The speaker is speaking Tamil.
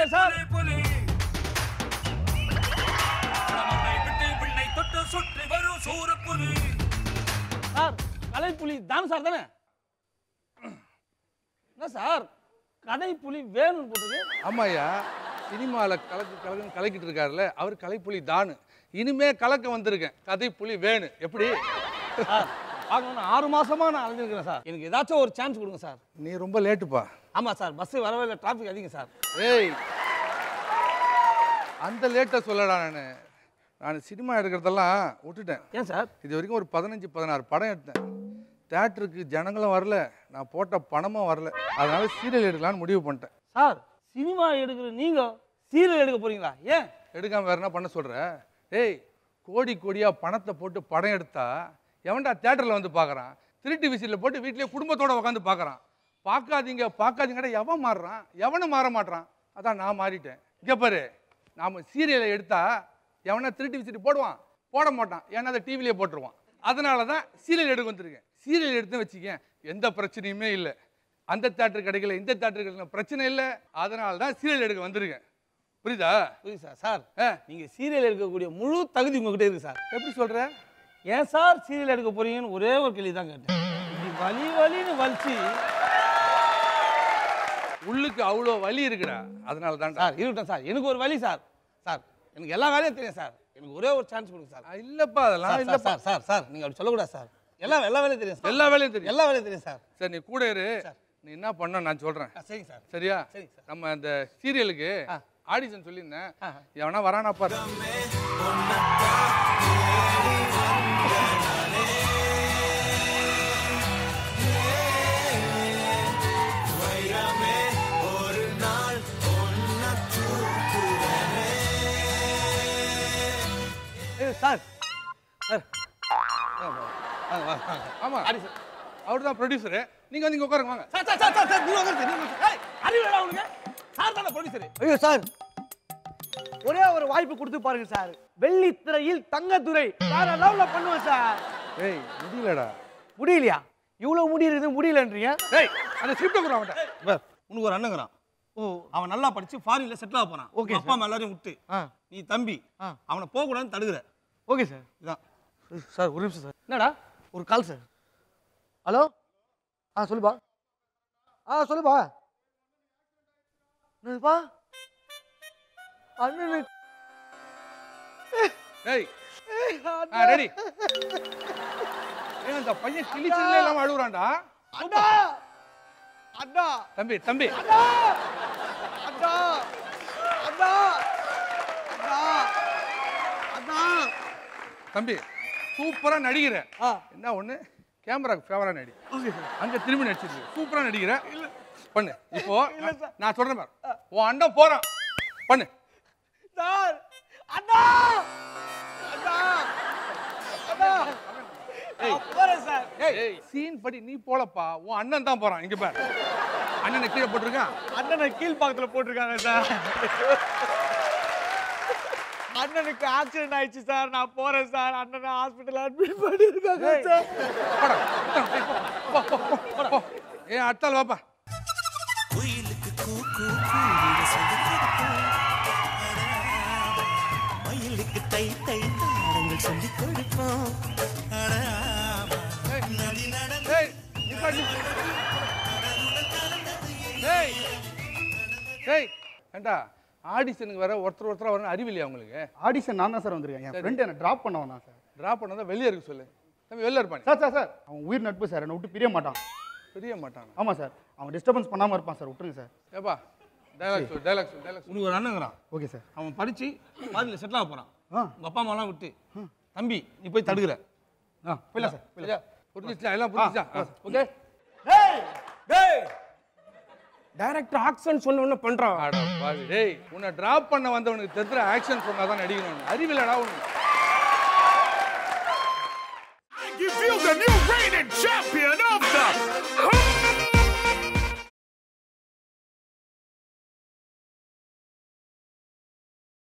பேர் சார் புலி மண்ணை விட்டு விண்ணை தொட்டு சுற்றி வரும் சூரப்புலி சார் கலைப்புலி தானு சார் தானே என்ன சார் கதைப்புலி வேணும்னு போட்டது ஆமாய்யா சினிமாவில் கலக்கு கலக்குன்னு கலக்கிட்டு இருக்காருல்ல அவர் கலைப்புலி தானு இனிமே கலக்க வந்திருக்கேன் கதை புலி வேணு எப்படி சார் பார்க்கணும்னு ஆறு மாசமா நான் அலைஞ்சிருக்கிறேன் சார் எனக்கு ஏதாச்சும் ஒரு சான்ஸ் கொடுங்க சார் நீ ரொம்ப லேட்டுப்பா ஆமா சார் பஸ் வரவே இல்லை டிராஃபிக் அதிகம் சார் ஏய் அந்த லேட்டை சொல்லடா நான் நான் சினிமா எடுக்கிறதெல்லாம் விட்டுட்டேன் ஏன் சார் இது வரைக்கும் ஒரு பதினஞ்சு பதினாறு படம் எடுத்தேன் தேட்டருக்கு ஜனங்களும் வரல நான் போட்ட பணமும் வரல அதனால சீரியல் எடுக்கலாம்னு முடிவு பண்ணிட்டேன் சார் சினிமா எடுக்கிற நீங்க சீரியல் எடுக்க போறீங்களா ஏன் எடுக்காம வேற என்ன பண்ண சொல்ற ஏய் கோடி கோடியா பணத்தை போட்டு படம் எடுத்தா எவன்டா தேட்டரில் வந்து பார்க்கறான் திருட்டு விசிலில் போட்டு வீட்லயே குடும்பத்தோட உட்காந்து பார்க்கறான் பார்க்காதீங்க பார்க்காதீங்கடா எவன் மாறுறான் எவனும் மாற மாட்றான் அதான் நான் மாறிட்டேன் இங்க பாரு நாம சீரியலை எடுத்தா எவனா திருட்டு விசிட்டு போடுவான் போட மாட்டான் ஏன்னா அதை டிவிலேயே போட்டுருவான் அதனால தான் சீரியல் எடுக்க வந்திருக்கேன் சீரியல் எடுத்து வச்சுக்கேன் எந்த பிரச்சனையுமே இல்லை அந்த தேட்டர் கிடைக்கல இந்த தேட்டர் கிடைக்கல பிரச்சனை இல்லை அதனால தான் சீரியல் எடுக்க வந்திருக்கேன் புரியுதா புரியுது சார் சார் ஆ, நீங்க சீரியல் எடுக்கக்கூடிய முழு தகுதி உங்ககிட்ட இருக்கு சார் எப்படி சொல்ற ஏன் சார் சீரியல் எடுக்க போறீங்கன்னு ஒரே ஒரு கேள்வி தான் கேட்டேன் இப்படி வலி வலின்னு வலிச்சு உள்ளுக்கு அவ்வளோ வலி இருக்குடா அதனால தான்டா சார் இருக்கட்டும் சார் எனக்கு ஒரு வலி சார் சார் எனக்கு எல்லா வேலையும் தெரியும் சார் எனக்கு ஒரே ஒரு சான்ஸ் கொடுங்க சார் இல்லப்பா அதெல்லாம் சார், இல்லப்பா சார் சார் சார் நீங்க அப்படி சொல்லக்கூடாது சார் எல்லா எல்லா வேலையும் தெரியும் சார் எல்லா வேலையும் தெரியும் எல்லா வேலையும் தெரியும் சார் சரி நீ கூட இரு நீ என்ன பண்ண நான் சொல்றேன் ஆ, சரிங்க சார் சரியா சரிங்க சார். நம்ம அந்த சீரியலுக்கு ஆ. ஆடிஷன் சொல்லியிருந்தேன் ஆ. எவனா வரானா பாரு ஏய், சார் சார் வாங்க, வாங்க, வாங்க, வாங்க. ஆமா ஆடி சார் அவர் தான் ப்ரொடியூசரு நீங்க வந்து இங்க உட்காருங்க வாங்க sir sir sir sir sir நீங்க உட்காருங்க, நீங்க உட்காருங்க. ஏய், அறிவு இல்லடா உனக்கு சார் தானே ப்ரொடியூசர் ஐயோ சார் ஒரே ஒரு வாய்ப்பு கொடுத்து பாருங்க சார் வெள்ளித்திரையில் தங்கத்துறை வேற லெவல்ல பண்ணுவேன் சார் ஏய் முடியலடா முடியலையா இவ்வளவு முடி இருக்குது முடியலன்றீங்க ஏய் அந்த ஸ்கிரிப்ட் கூட அவன்கிட்ட உனக்கு ஒரு அண்ணங்கிறான் ஓ அவன் நல்லா படிச்சு ஃபாரின்ல செட்டில் ஆக போறான் Okay, உங்க அப்பா அம்மா எல்லாரையும் விட்டு ஆ நீ தம்பி ஆ. அவனை போக கூடாதுன்னு தடுக்கிற ஓகே சார் இதான் சார் ஒரு நிமிஷம் சார் என்னடா ஒரு கால் சார் ஹலோ ஆ சொல்லுப்பா ஆ சொல்லுப்பா என்னதுப்பா அண்ணனுக்கு ஏய் ஏய், ஆ அண்ணா. ரெடி ஏன் அந்த பையன் கிழிச்சதுல இல்லாம அழுகுறான்டா அண்ணா அண்ணா தம்பி தம்பி அண்ணா அண்ணா அண்ணா அண்ணா அண்ணா தம்பி சூப்பரா நடிக்கிற ஆ என்ன ஒண்ணு கேமராக்கு ஃபேவரா நடி ஓகே சார் அங்க திரும்பி நடிச்சிருக்கு சூப்பரா நடிக்கிற பண்ணு இப்போ நான் சொல்றேன் பாரு உன் அண்ணன் போறான் பண்ணு சார் அண்ணா அண்ணா அண்ணா நான் போறேன் சார் ஏய் சீன் படி நீ போலப்பா உன் அண்ணன் தான் போறான் இங்க பாரு அண்ணனை கீழே போட்டிருக்கான் அண்ணனை கீழ்பாக்கத்துல போட்டிருக்காங்க சார் அண்ணனுக்கு ஆக்சிடென்ட் ஆயிடுச்சு சார் நான் போறேன் சார் அண்ணனை ஹாஸ்பிட்டல் அட்மிட் பண்ணிருக்காங்க சார் போடா போ, போ, போ, போ, போ. ஏய் அடுத்தாள் வாப்பா குயிலுக்கு கூ கூ கூவிட சொல்லி கொடுப்போம் மயிலுக்கு தை தை தாரங்கள் சொல்லி கொடுப்போம் அட ஆமா. நடி நடந்து ஏய் நிப்பாட்டு. ஏய் ஏய் ஏண்டா ஆடிஷனுக்கு வர ஒருத்தர் ஒருத்தர் வரணும் அறிவில்லையா உங்களுக்கு ஆடிஷன் நான் தான் சார் வந்திருக்கேன் என் ஃப்ரெண்டு என்னை ட்ராப் பண்ண வந்தான் சார் டிராப் பண்ணதா வெளியே இருக்க சொல்லு தம்பி வெளில இருப்பானே சார் சார் சார் அவன் உயிர் நட்பு சார் என்னை விட்டு பிரிய மாட்டான் தெரிய மாட்டான் ஆமாம் சார் அவன் டிஸ்டர்பன்ஸ் பண்ணாமல் இருப்பான் சார் விட்டுருங்க சார் ஏப்பா டைலாக் சொல் டைலாக் சொல் டைலாக் உனக்கு ஒரு அண்ணங்கிறான் ஓகே சார் அவன் படிச்சு ஃபாரின்ல செட்டில் ஆக போறான் ஆ உங்க அப்பா அம்மாலாம் விட்டு தம்பி நீ போய் தடுக்கிற ஆ போயிடலாம் சார் சரியா புரிஞ்சிச்சா எல்லாம் புரிஞ்சிச்சா ஓகே டைரக்டர் ஆக்ஷன் சொன்ன உடனே பண்றான் அட பாவி டேய் உன்னை டிராப் பண்ண வந்தவனுக்கு தெரிஞ்ச ஆக்ஷன் சொன்னா தான் நடிக்கணும் அறிவில்லடா உனக்கு